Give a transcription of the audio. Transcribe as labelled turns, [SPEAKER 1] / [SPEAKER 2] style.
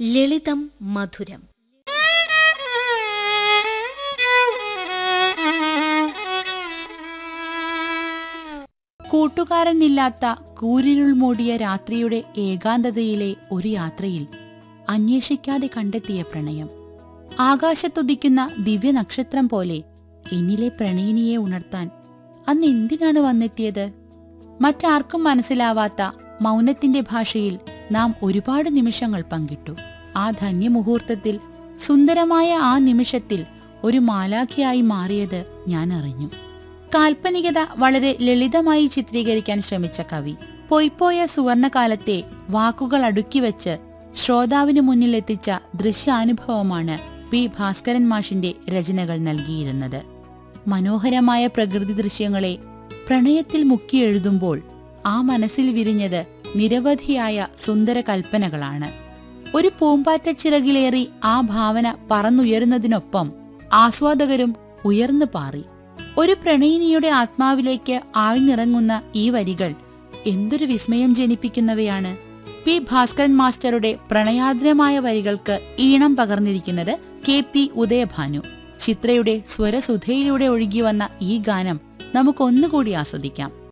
[SPEAKER 1] ലളിതം മധുരം
[SPEAKER 2] കൂട്ടുകാരനില്ലാത്ത കൂരിരുൾ മൂടിയ രാത്രിയുടെ ഏകാന്തതയിലെ ഒരു യാത്രയിൽ അന്വേഷിക്കാതെ കണ്ടെത്തിയ പ്രണയം ആകാശത്തുദിക്കുന്ന ദിവ്യനക്ഷത്രം പോലെ എന്നിലെ പ്രണയിനിയെ ഉണർത്താൻ അന്ന് എന്തിനാണ് വന്നെത്തിയത് മറ്റാർക്കും മനസ്സിലാവാത്ത മൗനത്തിന്റെ ഭാഷയിൽ നാം ഒരുപാട് നിമിഷങ്ങൾ പങ്കിട്ടു ആ ധന്യമുഹൂർത്തത്തിൽ സുന്ദരമായ ആ നിമിഷത്തിൽ ഒരു മാലാഖിയായി മാറിയത് ഞാൻ അറിഞ്ഞു കാൽപ്പനികത വളരെ ലളിതമായി ചിത്രീകരിക്കാൻ ശ്രമിച്ച കവി പൊയ്പോയ സുവർണകാലത്തെ വാക്കുകൾ അടുക്കിവെച്ച് ശ്രോതാവിന് മുന്നിൽ എത്തിച്ച ദൃശ്യാനുഭവമാണ് പി ഭാസ്കരൻ മാഷിന്റെ രചനകൾ നൽകിയിരുന്നത് മനോഹരമായ പ്രകൃതി ദൃശ്യങ്ങളെ പ്രണയത്തിൽ മുക്കിയെഴുതുമ്പോൾ ആ മനസ്സിൽ വിരിഞ്ഞത് നിരവധിയായ സുന്ദര കൽപ്പനകളാണ് ഒരു പൂമ്പാറ്റ ചിറകിലേറി ആ ഭാവന പറന്നുയരുന്നതിനൊപ്പം ആസ്വാദകരും ഉയർന്നു പാറി ഒരു പ്രണയിനിയുടെ ആത്മാവിലേക്ക് ആഴ്ന്നിറങ്ങുന്ന ഈ വരികൾ എന്തൊരു വിസ്മയം ജനിപ്പിക്കുന്നവയാണ് പി ഭാസ്കരൻ മാസ്റ്ററുടെ പ്രണയാദ്രമായ വരികൾക്ക് ഈണം പകർന്നിരിക്കുന്നത് കെ പി ഉദയഭാനു ചിത്രയുടെ സ്വരസുധയിലൂടെ ഒഴുകിവന്ന ഈ ഗാനം നമുക്കൊന്നുകൂടി ആസ്വദിക്കാം